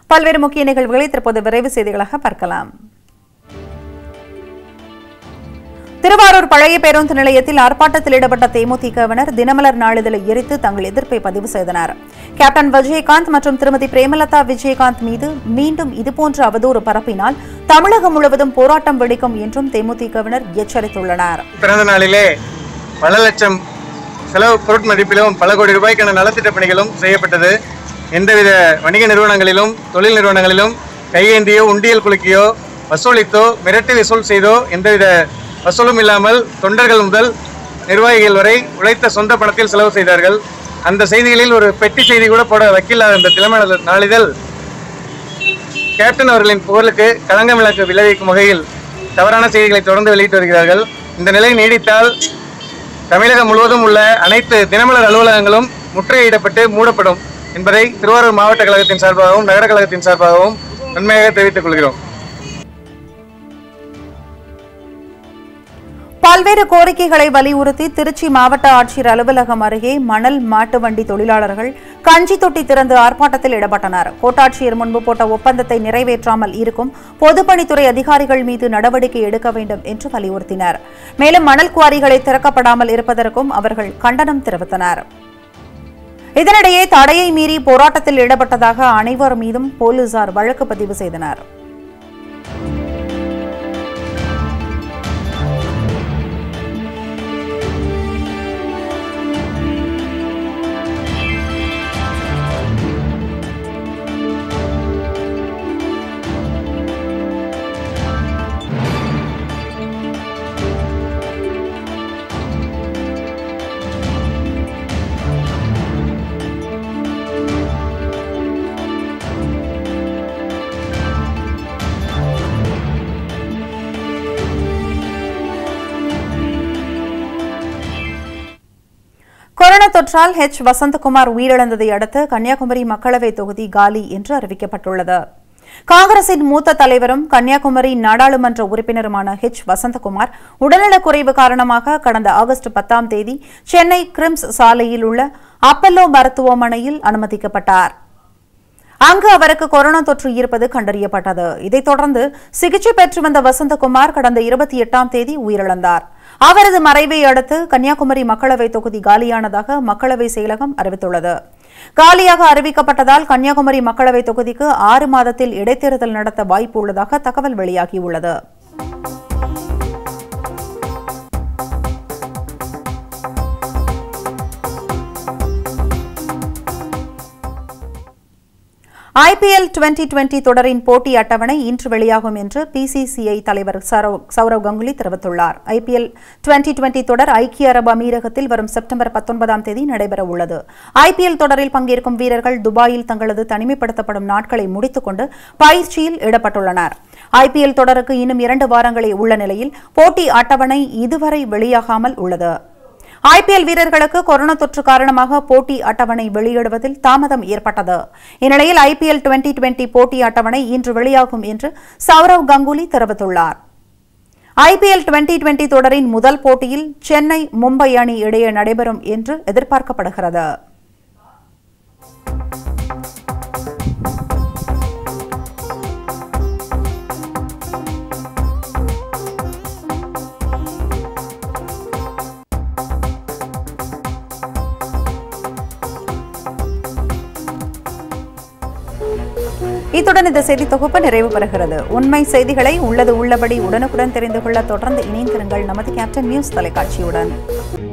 பல்வேறு முக்கிய நிகழ்வுகளை தற்போது விரைவு செய்திகளாக பார்க்கலாம் திருவாரூர் பழைய பேருந்து நிலையத்தில் ஆர்ப்பாட்டத்தில் ஈடுபட்ட தேமுதிகவினர் தினமலர் நாளிதழை எரித்து தங்கள் எதிர்ப்பை பதிவு செய்தனர் கேப்டன் விஜயகாந்த் மற்றும் திருமதி பிரேமலதா விஜயகாந்த் மீது மீண்டும் இதுபோன்ற அவதூறு பரப்பினால் தமிழகம் முழுவதும் போராட்டம் வெடிக்கும் என்றும் தேமுதிகவினர் எச்சரித்துள்ளனர் பிறந்த நாளிலே பல லட்சம் செலவு பொருட்மதிப்பிலும் பல கோடி ரூபாய்க்கான நலத்திட்ட பணிகளும் செய்யப்பட்டது எந்தவித வணிக நிறுவனங்களிலும் தொழில் நிறுவனங்களிலும் கையேந்தியோ உண்டியல் குலுக்கியோ வசூலித்தோ மிரட்டி வசூல் செய்தோ எந்தவித வசூலும் இல்லாமல் தொண்டர்கள் முதல் நிர்வாகிகள் வரை உழைத்த சொந்த பணத்தில் செலவு செய்தார்கள் அந்த செய்திகளில் ஒரு பெட்டி செய்தி கூட போட வக்கீலாக இந்த தினமலர் நாளிதழ் கேப்டன் அவர்களின் புகழுக்கு களங்கம் விளக்கு விளைவிக்கும் வகையில் தவறான செய்திகளை தொடர்ந்து வெளியிட்டு வருகிறார்கள் இந்த நிலை நீடித்தால் தமிழகம் முழுவதும் உள்ள அனைத்து தினமலர் அலுவலகங்களும் முற்றுகையிடப்பட்டு மூடப்படும் என்பதை திருவாரூர் மாவட்ட கழகத்தின் சார்பாகவும் நகர கழகத்தின் சார்பாகவும் உண்மையாக தெரிவித்துக் கொள்கிறோம் பல்வேறு கோரிக்கைகளை வலியுறுத்தி திருச்சி மாவட்ட ஆட்சியர் அலுவலகம் அருகே மணல் மாட்டு வண்டி தொழிலாளர்கள் கஞ்சி தொட்டி திறந்து ஆர்ப்பாட்டத்தில் ஈடுபட்டனர் கோட்டாட்சியர் முன்பு போட்ட ஒப்பந்தத்தை நிறைவேற்றாமல் இருக்கும் பொதுப்பணித்துறை அதிகாரிகள் மீது நடவடிக்கை எடுக்க வேண்டும் என்று வலியுறுத்தினர் மேலும் மணல் குவாரிகளை திறக்கப்படாமல் இருப்பதற்கும் அவர்கள் கண்டனம் தெரிவித்தனர் இதனிடையே தடையை மீறி போராட்டத்தில் ஈடுபட்டதாக அனைவர் மீதும் போலீசார் வழக்கு பதிவு செய்தனர் கொரோனா தொற்றால் ஹெச் வசந்தகுமார் உயிரிழந்ததை அடுத்து கன்னியாகுமரி மக்களவை தொகுதி காலி என்று அறிவிக்கப்பட்டுள்ளது காங்கிரசின் மூத்த தலைவரும் கன்னியாகுமரி நாடாளுமன்ற உறுப்பினருமான ஹெச் வசந்தகுமார் உடல்நலக்குறைவு காரணமாக கடந்த ஆகஸ்ட் பத்தாம் தேதி சென்னை கிரிம்ஸ் சாலையில் உள்ள அப்பல்லோ மருத்துவமனையில் அனுமதிக்கப்பட்டார் அங்கு அவருக்கு கொரோனா தொற்று இருப்பது கண்டறியப்பட்டது இதைத் தொடர்ந்து சிகிச்சை பெற்று வந்த வசந்தகுமார் கடந்த இருபத்தி எட்டாம் தேதி உயிரிழந்தார் அவரது மறைவை அடுத்து கன்னியாகுமரி மக்களவை தொகுதி காலியானதாக மக்களவை செயலகம் அறிவித்துள்ளது காலியாக அறிவிக்கப்பட்டதால் கன்னியாகுமரி மக்களவை தொகுதிக்கு ஆறு மாதத்தில் இடைத்தேர்தல் நடத்த வாய்ப்பு உள்ளதாக தகவல் வெளியாகியுள்ளது ஐபிஎல் டுவெண்டி டுவெண்டி தொடரின் போட்டி அட்டவணை இன்று வெளியாகும் என்று பிசிசிஐ தலைவர் சரவ்- சௌரவ் கங்குலி தெரிவித்துள்ளார் ஐபிஎல் டுவெண்டி டுவெண்டி தொடர் ஐக்கிய அரபு அமீரகத்தில் வரும் செப்டம்பர் பத்தொன்பதாம் தேதி நடைபெற உள்ளது ஐபிஎல் தொடரில் பங்கேற்கும் வீரர்கள் துபாயில் தங்களது தனிமைப்படுத்தப்படும் நாட்களை முடித்துக்கொண்டு பயிற்சியில் ஈடுபட்டுள்ளனர் ஐபிஎல் தொடருக்கு இன்னும் இரண்டு வாரங்களே உள்ள நிலையில் போட்டி அட்டவணை இதுவரை வெளியாகாமல் உள்ளது ஐபிஎல் வீரர்களுக்கு கொரோனா தொற்று காரணமாக போட்டி அட்டவணை வெளியிடுவதில் தாமதம் ஏற்பட்டது இந்நிலையில் ஐபிஎல் டுவெண்டி டுவெண்டி போட்டி அட்டவணை இன்று வெளியாகும் என்று சௌரவ் கங்குலி தெரிவித்துள்ளார் ஐபிஎல் டுவெண்டி டுவெண்டி தொடரின் முதல் போட்டியில் சென்னை மும்பை அணி இடையே நடைபெறும் என்று எதிர்பார்க்கப்படுகிறது இத்துடன் இந்த செய்தி தொகுப்பு நிறைவு பெறுகிறது உண்மை செய்திகளை உள்ளது உள்ளபடி உடனுக்குடன் தெரிந்து கொள்ள தொடர்ந்து இணைந்திருங்கள் நமது கேப்டன் நியூஸ் தொலைக்காட்சியுடன்